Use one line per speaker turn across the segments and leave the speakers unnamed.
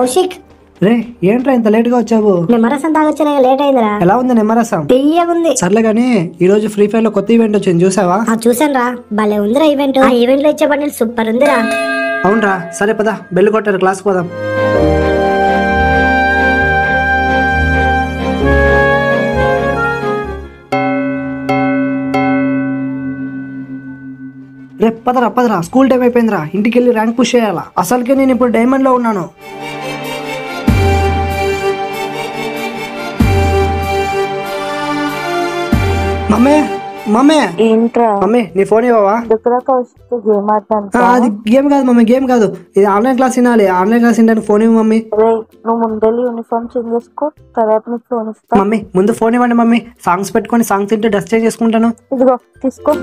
కౌశిక్
రే ఏంట్రా ఇంత లేట్ గా వచ్చావు
నిమ్మరసం తాగొచ్చిన లేట్ అయిందిరా
ఎలా ఉంది నిమ్మరసం
తీయగుంది
సర్లే గానీ ఈ రోజు ఫ్రీ ఫైర్ లో కొత్త ఈవెంట్ వచ్చింది చూసావా
ఆ చూసాను రా భలే ఉందిరా ఈవెంట్ ఆ ఈవెంట్ లో ఇచ్చే బండిల్ సూపర్ ఉందిరా
అవునరా సరే పదా బెల్లు కొట్టారు క్లాస్ పోదాం రే పదరా పదరా స్కూల్ టైం అయిపోయిందిరా ఇంటికి వెళ్ళి ర్యాంక్ పుష్ చేయాలా అసలుకే నేను ఇప్పుడు డైమండ్ లో ఉన్నాను మమ్మీ మమ్మీ
ఏంట్రా
మమ్మీ నీ ఫోన్ ఇవ్వవా
దగ్గర కౌశిక్ గేమ్ ఆడతాను
ఆ, అది గేమ్ కాదు మమ్మీ గేమ్ కాదు ఇది ఆన్లైన్ క్లాస్ వినాలి ఆన్లైన్ క్లాస్ వినడానికి ఫోన్ ఇవ్వు మమ్మీ
రే నువ్వు ముందెళ్ళి యూనిఫామ్ చేంజ్ చేసుకో తర్వాత నీకు ఫోన్ ఇస్తా
మమ్మీ ముందు ఫోన్ ఇవ్వండి మమ్మీ సాంగ్స్ పెట్టుకొని సాంగ్స్ తింటే డ్రెస్ చేంజ్ చేసుకుంటాను
ఇదిగో తీసుకో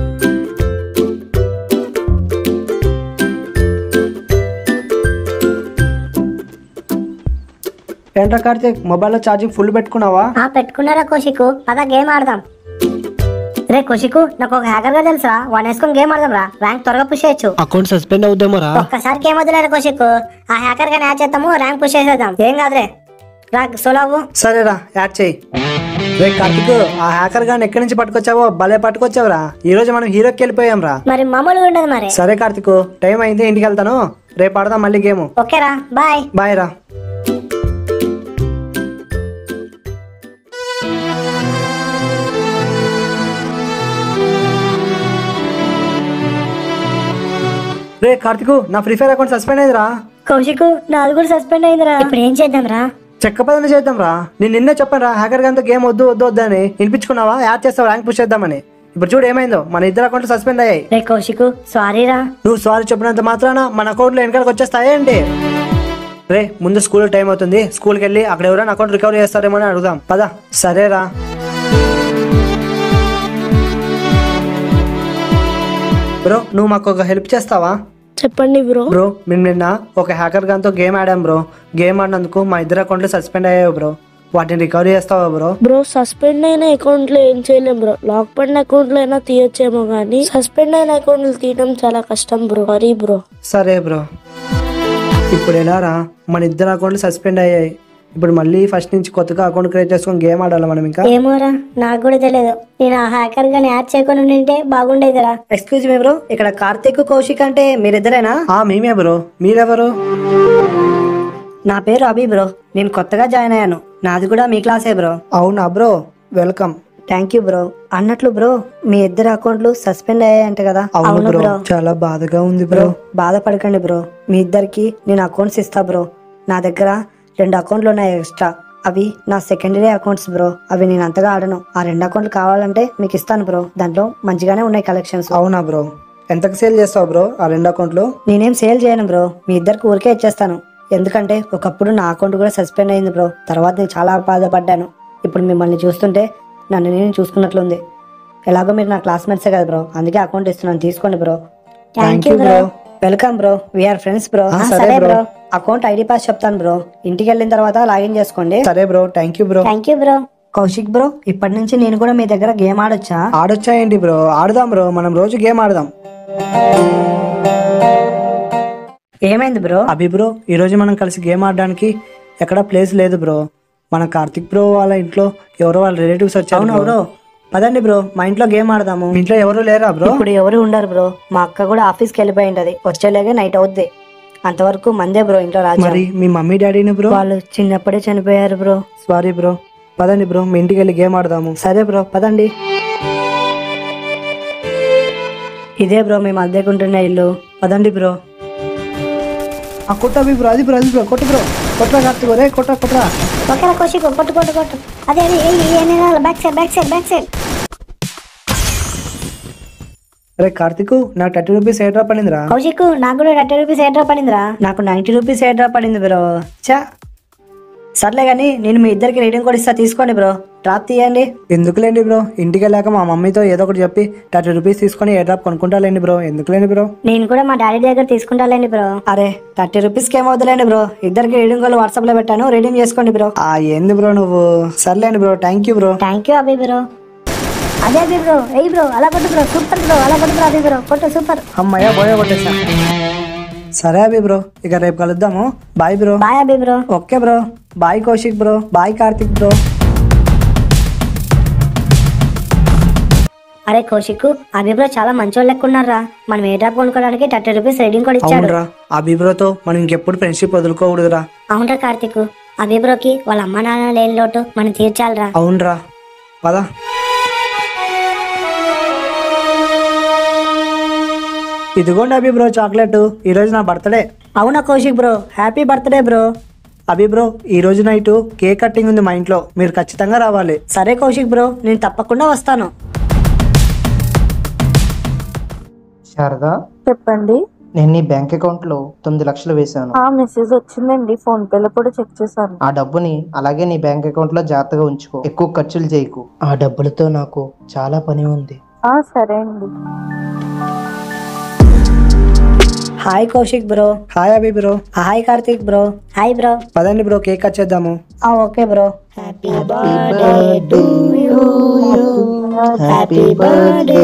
ఏంట్రా కార్తీక్ మొబైల్లో ఛార్జింగ్ ఫుల్ పెట్టుకున్నావా
ఆ పెట్టుకున్నారా కౌశిక్ పద గేమ్ ఆడదాం రే కౌశిక్ నాకు ఒక హ్యాకర్ గా తెలుసా వాడు వేసుకొని గేమ్ ఆడదాం రా ర్యాంక్ త్వరగా పుష్ చేయొచ్చు
అకౌంట్ సస్పెండ్ అవుద్దామో రా
ఒక్కసారి గేమ్ వదిలేరు కౌశిక్ ఆ హ్యాకర్ గా యాడ్ చేద్దాము ర్యాంక్ పుష్ చేసేద్దాం ఏం కాదురే రా సోలావు
సరేరా యాడ్ చేయి రే కార్తీక్ ఆ హ్యాకర్ గాని ఎక్కడి నుంచి పట్టుకొచ్చావో భలే పట్టుకొచ్చావురా ఈ రోజు మనం హీరోకి వెళ్ళిపోయాం రా
మరి మామూలుగా ఉండదు మరి
సరే కార్తీక్ టైం అయింది ఇంటికి వెళ్తాను రేపు ఆడదాం మళ్ళీ గేమ్
ఓకేరా బాయ్
బాయ్ రా రే కార్తీక్ నా ఫ్రీ ఫైర్ అకౌంట్ సస్పెండ్ అయిందిరా
కౌశిక్ నాది కూడా సస్పెండ్ అయిందిరా ఇప్పుడు ఏం చేద్దాం రా
చెక్క పదని చేద్దాం రా నేను నిన్నే చెప్పాను రా హ్యాకర్ గంతో గేమ్ వద్దు వద్దు వద్దు అని వినిపించుకున్నావా యాడ్ చేస్తావు ర్యాంక్ పుష్ చేద్దామని ఇప్పుడు చూడు ఏమైందో మన ఇద్దరు అకౌంట్లు సస్పెండ్ అయ్యాయి
రే కౌశిక్ సారీ రా
నువ్వు సారీ చెప్పినంత మాత్రాన మన అకౌంట్లో వెనకాలకు వచ్చేస్తాయా ఏంటి రే ముందు స్కూల్ టైం అవుతుంది స్కూల్కి వెళ్ళి అక్కడ ఎవరైనా అకౌంట్ రికవరీ చేస్తారేమో అని అడుగుదాం పద సరేరా బ్రో నువ్వు మాకు ఒక హెల్ప్ చేస్తావా
చెప్పండి బ్రో
బ్రో మేము నిన్న ఒక హ్యాకర్ గాన్తో గేమ్ ఆడాం బ్రో గేమ్ ఆడినందుకు మా ఇద్దరు అకౌంట్లు సస్పెండ్ అయ్యాయి బ్రో వాటిని రికవరీ చేస్తావా బ్రో
బ్రో సస్పెండ్ అయిన అకౌంట్ లో ఏం చేయలేం బ్రో లాక్ పడిన అకౌంట్ లో అయినా తీయొచ్చేమో కానీ సస్పెండ్ అయిన అకౌంట్లు తీయడం చాలా కష్టం బ్రో సారీ బ్రో
సరే బ్రో ఇప్పుడు ఎలా రా మన ఇద్దరు అకౌంట్లు సస్పెండ్ అయ్యాయి ఇప్పుడు మళ్ళీ ఫస్ట్ నుంచి కొత్తగా అకౌంట్ క్రియేట్ చేసుకొని గేమ్ ఆడాలి మనం ఇంకా
ఏమోరా నాకు కూడా తెలియదు నేను ఆ హ్యాకర్ గాని యాడ్ చేయకుండా ఉంటే బాగుండేదిరా
ఎక్స్క్యూజ్ మీ బ్రో ఇక్కడ కార్తీక్ కౌశిక్ అంటే మీరిద్దరేనా
ఆ మేమే బ్రో మీరెవరు
నా పేరు అభి బ్రో నేను కొత్తగా జాయిన్ అయ్యాను నాది కూడా మీ క్లాసే బ్రో
అవునా bro welcome
thank you bro అన్నట్లు బ్రో మీ ఇద్దరు అకౌంట్లు సస్పెండ్ అయ్యాయంట కదా
అవును బ్రో చాలా బాధగా ఉంది బ్రో
బాధపడకండి బ్రో మీ ఇద్దరికి నేను అకౌంట్స్ ఇస్తా బ్రో నా దగ్గర రెండు అకౌంట్లు ఉన్నాయి ఎక్స్ట్రా అవి నా సెకండరీ అకౌంట్స్ బ్రో అవి నేను అంతగా ఆడను ఆ రెండు అకౌంట్లు కావాలంటే మీకు ఇస్తాను బ్రో దాంట్లో మంచిగానే ఉన్నాయి కలెక్షన్స్
అవునా బ్రో ఎంతకు సేల్ చేస్తావు బ్రో ఆ రెండు అకౌంట్లు
నేనేం సేల్ చేయను బ్రో మీ ఇద్దరికి ఊరికే ఇచ్చేస్తాను ఎందుకంటే ఒకప్పుడు నా అకౌంట్ కూడా సస్పెండ్ అయింది బ్రో తర్వాత నేను చాలా బాధపడ్డాను ఇప్పుడు మిమ్మల్ని చూస్తుంటే నన్ను నేను చూసుకున్నట్లుంది ఎలాగో మీరు నా క్లాస్మేట్సే కదా బ్రో అందుకే అకౌంట్ ఇస్తున్నాను తీసుకోండి bro
thank you bro
welcome bro we're friends bro
ఆ, సరే బ్రో
అకౌంట్ ఐడి పాస్ చెప్తాను బ్రో ఇంటికి వెళ్ళిన తర్వాత లాగిన్ చేసుకోండి
సరే bro thank you bro
thank you bro
Kaushik bro ఇప్పటి నుంచి నేను కూడా మీ దగ్గర గేమ్ ఆడొచ్చా
ఆడొచ్చా ఏంటి బ్రో ఆడదాం బ్రో మనం రోజు గేమ్ ఆడదాం
ఏమైంది బ్రో
అభి బ్రో ఈ రోజు మనం కలిసి గేమ్ ఆడడానికి ఎక్కడ ప్లేస్ లేదు బ్రో మన కార్తిక్ బ్రో వాళ్ళ ఇంట్లో ఎవరో వాళ్ళ రిలేటివ్స్ వచ్చారు
అవును
బ్రో
బ్రో పదండి బ్రో మా ఇంట్లో గేమ్ ఆడదాము
మీ ఇంట్లో ఎవరు లేరా బ్రో
ఇప్పుడు ఎవరు ఉండరు బ్రో మా అక్క కూడా ఆఫీస్కి వెళ్ళిపోయి ఉంటది వచ్చేలాగే నైట్ అవుద్ది అంతవరకు మందే బ్రో ఇంట్లో రాజు
మరి మీ మమ్మీ డాడీని బ్రో
వాళ్ళు చిన్నప్పుడే చనిపోయారు బ్రో
సారీ బ్రో పదండి బ్రో మీ ఇంటికి వెళ్ళి గేమ్ ఆడదాము
సరే బ్రో పదండి ఇదే బ్రో మేము అద్దెకుంటున్న ఇల్లు పదండి బ్రో
ఆ కొట్ట అభి బ్రో అది బ్రో అది బ్రో కొట్టు బ్రో కొట్రా కార్తిక్ రే కొట్రా కొట్రా
ఓకేరా కౌశిక్ కొట్టు కొట్టు కొట్టు అదే అదే back side back side back side
అరే కార్తిక్ నాకు థర్టీ రూపీస్ ఏ డ్రాప్ పడిందిరా
కౌశిక్ నాకు కూడా థర్టీ రూపీస్ ఎయిట్ డ్రాప్ పడిందిరా
నాకు నైంటీ రూపీస్ ఏ డ్రాప్ పడింది బ్రో చా సర్లే కానీ నేను మీ ఇద్దరికి రీడింగ్ కూడా ఇస్తా తీసుకోండి బ్రో డ్రాప్ తీయండి
ఎందుకులేండి బ్రో ఇంటికి వెళ్ళాక మా మమ్మీతో ఏదో ఒకటి చెప్పి థర్టీ రూపీస్ తీసుకొని ఏ డ్రాప్ కొనుక్కుంటాలేండి బ్రో ఎందుకులేండి బ్రో
నేను కూడా మా డాడీ దగ్గర తీసుకుంటాలేండి బ్రో
అరే థర్టీ రూపీస్కి ఏమవుతుందండి బ్రో ఇద్దరికి రీడింగ్ కూడా వాట్సాప్లో పెట్టాను రీడింగ్ చేసుకోండి బ్రో
ఆ ఏంది బ్రో నువ్వు సర్లేండి bro thank you bro
thank you Abhi bro అదే అభి బ్రో ఎయ్ బ్రో అలా కొట్టు బ్రో సూపర్ బ్రో అలా కొట్టు బ్రో అభి బ్రో కొట్టు సూపర్
అమ్మయ్య బోయ కొట్టేసా సరే అభి బ్రో ఇక రేపు కలుద్దాము bye bro
bye Abhi bro
okay bro bye Kaushik bro bye Karthik bro
అరే కౌశిక్ అభి బ్రో చాలా మంచోళ్ళు లెక్క ఉన్నారా మనం ఏ డ్రాప్ కొనుక్కోవడానికి థర్టీ రూపీస్ రీడింగ్ కూడా ఇచ్చాడు
అవునరా అభి బ్రోతో మనం ఇంకెప్పుడు ఫ్రెండ్షిప్ వదులుకోకూడదురా
అవునరా కార్తిక్ అభి బ్రోకి వాళ్ళ అమ్మ నాన్న లేని లోటు మనం తీర్చాలిరా
అవునరా పదా ఇదిగోండి అభి బ్రో చాక్లెట్ ఈరోజు నా బర్త్డే
అవునా Kaushik bro happy birthday bro
Abhi bro ఈ రోజు నైట్ కేక్ కట్టింగ్ ఉంది మా ఇంట్లో మీరు ఖచ్చితంగా రావాలి
సరే కౌశిక్ బ్రో నేను తప్పకుండా వస్తాను
శారదా
చెప్పండి
నేను నీ బ్యాంక్ అకౌంట్ లో తొమ్మిది లక్షలు వేశాను
ఆ మెసేజ్ వచ్చిందండి ఫోన్ పేలో కూడా చెక్ చేశాను
ఆ డబ్బుని అలాగే నీ బ్యాంక్ అకౌంట్ లో జాగ్రత్తగా ఉంచుకో ఎక్కువ ఖర్చులు చేయకు ఆ డబ్బులతో నాకు చాలా పని ఉంది
ఆ సరే అండి
hi Kaushik bro
hi Abhi bro
hi Karthik bro
hi bro
పదండి బ్రో కేక్ కట్ చేద్దాము
ఆ okay bro
happy
happy birthday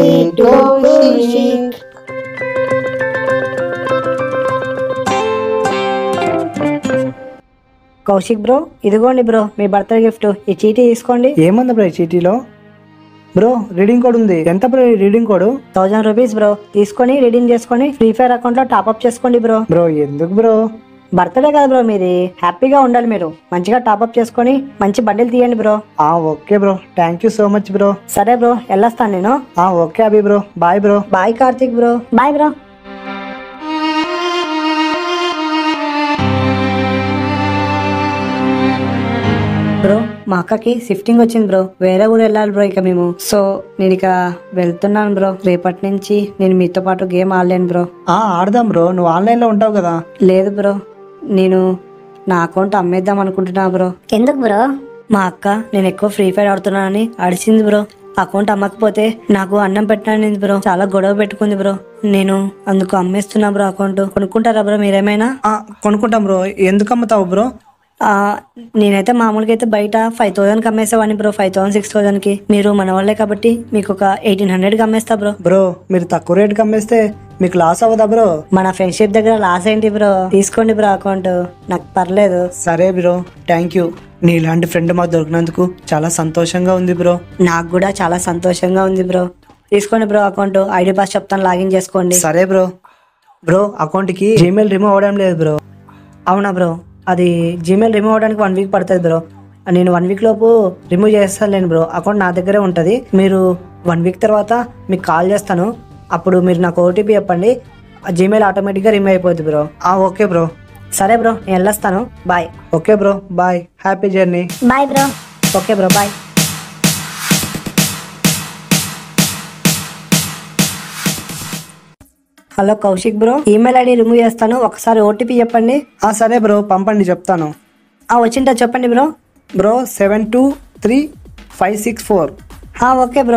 Kaushik bro ఇదిగోండి బ్రో మీ బర్త్డే గిఫ్ట్ ఈ చీటీ తీసుకోండి
ఏముంది బ్రో ఈ చీటీలో బ్రో రీడింగ్ కోడ్ ఉంది ఎంత బ్రో ఈ reading code
thousand rupees bro తీసుకొని రీడింగ్ చేసుకొని ఫ్రీ ఫైర్ అకౌంట్ లో టాప్అప్ చేసుకోండి బ్రో
బ్రో ఎందుకు బ్రో
బర్త్డే కదా బ్రో మీది హ్యాపీగా ఉండాలి మీరు మంచిగా టాప్అప్ చేసుకొని మంచి బండిలు తీయండి బ్రో
ఆ okay bro thank you so much bro
సరే బ్రో వెళ్ళొస్తాను నేను
ఆ okay Abhi bro bye bro
bye Karthik bro
bye bro
bro మా అక్కకి షిఫ్టింగ్ వచ్చింది బ్రో వేరే ఊరు వెళ్ళాలి బ్రో ఇక మేము సో నేను ఇక వెళ్తున్నాను బ్రో రేపటి నుంచి నేను మీతో పాటు గేమ్ ఆడలేను బ్రో
ఆ ఆడదాం బ్రో నువ్వు ఆన్లైన్ లో ఉంటావు కదా
లేదు బ్రో నేను నా అకౌంట్ అమ్మేద్దాం అనుకుంటున్నా బ్రో
ఎందుకు బ్రో
మా అక్క నేను ఎక్కువ ఫ్రీ ఫైర్ ఆడుతున్నానని అడిచింది బ్రో అకౌంట్ అమ్మకపోతే నాకు అన్నం పెట్టానింది బ్రో చాలా గొడవ పెట్టుకుంది బ్రో నేను అందుకు అమ్మేస్తున్నా బ్రో అకౌంట్ కొనుక్కుంటారా బ్రో మీరేమైనా
ఆ కొనుక్కుంటాం బ్రో ఎందుకు అమ్ముతావు బ్రో
ఆ, నేనైతే మామూలుగా అయితే బయట ఫైవ్ థౌసండ్కి అమ్మేసేవాడిని బ్రో ఫైవ్ థౌసండ్ సిక్స్ థౌసండ్కి మీరు మన వాళ్ళే కాబట్టి మీకు ఒక ఎయిటీన్ హండ్రెడ్కి అమ్మేస్తా బ్రో
బ్రో మీరు తక్కువ రేటుకి అమ్మేస్తే మీకు లాస్ అవ్వదా బ్రో
మన ఫ్రెండ్షిప్ దగ్గర లాస్ ఏంటి బ్రో తీసుకోండి బ్రో అకౌంట్ నాకు పర్లేదు
సరే బ్రో థ్యాంక్ యూ నీ ఇలాంటి ఫ్రెండ్ మాకు దొరికినందుకు చాలా సంతోషంగా ఉంది బ్రో
నాకు కూడా చాలా సంతోషంగా ఉంది బ్రో తీసుకోండి బ్రో అకౌంట్ ఐడి పాస్ చెప్తాను లాగిన్ చేసుకోండి
సరే బ్రో బ్రో అకౌంట్కి జీమెయిల్ రిమూవ్ అవ్వడం లేదు బ్రో
అవునా బ్రో అది జీమెయిల్ రిమూవ్ అవడానికి వన్ వీక్ పడుతుంది బ్రో నేను వన్ వీక్ లోపు రిమూవ్ చేస్తాను బ్రో అకౌంట్ నా దగ్గరే ఉంటుంది మీరు వన్ వీక్ తర్వాత మీకు కాల్ చేస్తాను అప్పుడు మీరు నాకు ఓటీపీ చెప్పండి ఆ జీమెయిల్ ఆటోమేటిక్గా రిమూవ్ అయిపోద్ది బ్రో
ఆ ఓకే బ్రో
సరే బ్రో నేను వెళ్ళొస్తాను bye
okay bro bye happy journey
bye bro
okay bro bye hello Kaushik bro email ID remove చేస్తాను ఒకసారి ఓటీపీ చెప్పండి
ఆ సరే బ్రో పంపండి చెప్తాను
ఆ వచ్చింటా చెప్పండి bro
bro seven two three five six four
ఆ, ఓకే బ్రో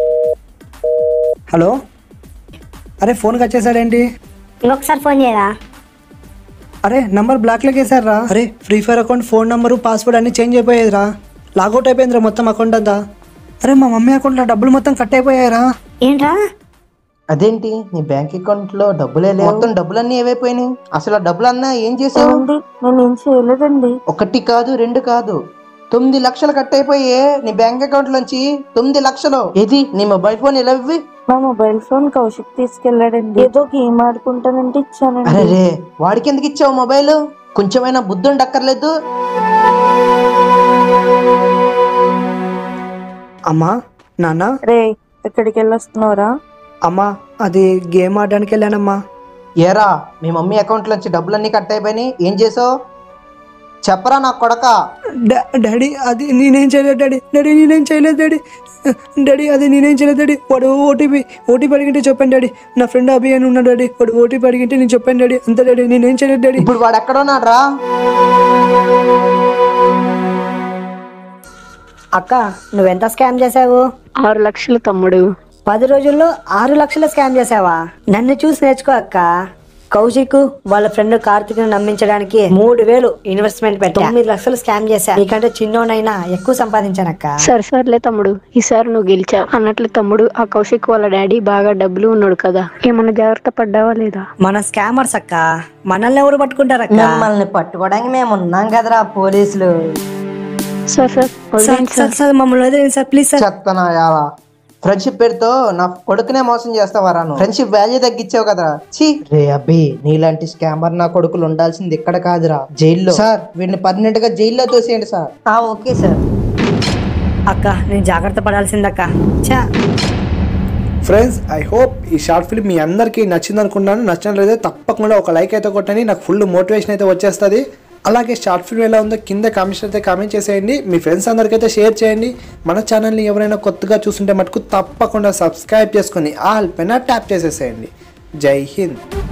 హలో అరే ఫోన్ వచ్చేసాడేంటి
ఇంకొకసారి ఫోన్ చేయరా
అరే నంబర్ బ్లాక్లోకి వేసారా అరే free fire account phone number password అన్ని చేంజ్ అయిపోయేదిరా లాగౌట్ అయిపోయిందిరా మొత్తం అకౌంట్ అంతా అరే మా మమ్మీ అకౌంట్లో డబ్బులు మొత్తం కట్ అయిపోయారా
ఏంట్రా
అదేంటి నీ బ్యాంక్ అకౌంట్ లో డబ్బులే లేవు మొత్తం డబ్బులన్నీ ఏవైపోయినాయి అసలు ఆ డబ్బులన్నా ఏం చేసావు
నేను ఏం చేయలేదండి
ఒకటి కాదు రెండు కాదు తొమ్మిది లక్షలు కట్ అయిపోయే నీ బ్యాంక్ అకౌంట్ లోంచి తొమ్మిది లక్షలు ఏది నీ మొబైల్ ఫోన్ ఎలా ఇవ్వి
మా మొబైల్ ఫోన్ కౌశిక్ తీసుకెళ్లాడండి ఏదో గేమ్ ఆడుకుంటానంటే ఇచ్చానండి
అరే రే వాడికి ఎందుకు ఇచ్చావు మొబైల్ కొంచెమైనా బుద్ధి ఉండక్కర్లేదు
అమ్మా నాన్న
రే ఎక్కడికి వెళ్ళొస్తున్నావురా
అమ్మా అది గేమ్ ఆడడానికి వెళ్ళానమ్మా
ఏరా మీ మమ్మీ అకౌంట్ లోంచి డబ్బులన్నీ కట్ అయిపోయినాయి ఏం చేసావు చెప్పరా నా కొడక
డా- డాడీ అది నేనేం చేయలేదు డాడీ డాడీ నేనేం చేయలేదు డాడీ డాడీ అది నేనేం చేయలేదు డాడీ వాడు ఓటీపీ ఓటీపీ అడిగింటే చెప్పాను డాడీ నా ఫ్రెండ్ అభి అని ఉన్నాడు డాడీ వాడు ఓటీపీ అడిగింటే నేను చెప్పాను డాడీ అంతే డాడీ నేనేం చేయలేదు డాడీ
ఇప్పుడు వాడు ఎక్కడ ఉన్నాడు రా
అక్క నువ్వెంత స్కామ్ చేసావు
ఆరు లక్షలు తమ్ముడు
పది రోజుల్లో ఆరు లక్షల స్కామ్ చేసావా నన్ను చూసి నేర్చుకో అక్క కౌశిక్ వాళ్ళ ఫ్రెండ్ కార్తిక్ నమ్మించడానికి మూడు వేలు ఇన్వెస్ట్మెంట్ పెట్టి తొమ్మిది లక్షలు స్కామ్ చేశా నీకంటే చిన్నోనైనా ఎక్కువ సంపాదించానక్క
సరే సర్లే తమ్ముడు ఈసారి నువ్వు గెలిచావు అన్నట్లు తమ్ముడు ఆ కౌశిక్ వాళ్ళ డాడీ బాగా డబ్బులు ఉన్నాడు కదా ఏమన్నా జాగ్రత్త పడ్డావా లేదా
మన స్కామర్స్ అక్క మనల్ని ఎవరు పట్టుకుంటారక్క
మిమ్మల్ని పట్టుకోవడానికి మేము ఉన్నాం కదరా పోలీసులు
సార్ సార్
సార్
వదిలేండి
సార్ సార్ మమ్మల్ని వదిలేండి సార్ ప్లీజ్ సార్
చెత్తనాయాలా ఫ్రెండ్షిప్ పేరుతో నా కొడుకునే మోసం చేస్తావారా నువ్వు ఫ్రెండ్షిప్ వాల్యూ తగ్గించావు కదరా ఛీ రే అబ్బి నీలాంటి స్కామర్ నా కొడుకులు ఉండాల్సింది ఇక్కడ కాదురా జైల్లో సార్ వీడిని పర్మనెంట్ గా జైల్లో తోసేయండి సార్
ఓకే సార్ అక్క నేను జాగ్రత్త పడాల్సిందక్క చా
ఫ్రెండ్స్ ఐ హోప్ ఈ షార్ట్ ఫిల్మ్ మీ అందరికీ నచ్చింది అనుకున్నాను నచ్చినట్లయితే తప్పకుండా ఒక లైక్ అయితే కొట్టండి నాకు ఫుల్ మోటివేషన్ అయితే వచ్చేస్తుంది అలాగే షార్ట్ ఫిల్మ్ ఎలా ఉందో కింద కామెంట్స్ అయితే కామెంట్ చేసేయండి మీ ఫ్రెండ్స్ అందరికైతే షేర్ చేయండి మన ఛానల్ని ఎవరైనా కొత్తగా చూస్తుంటే మటుకు తప్పకుండా సబ్స్క్రైబ్ చేసుకొని ఆల్ పెన ట్యాప్ చేసేసేయండి జై హింద్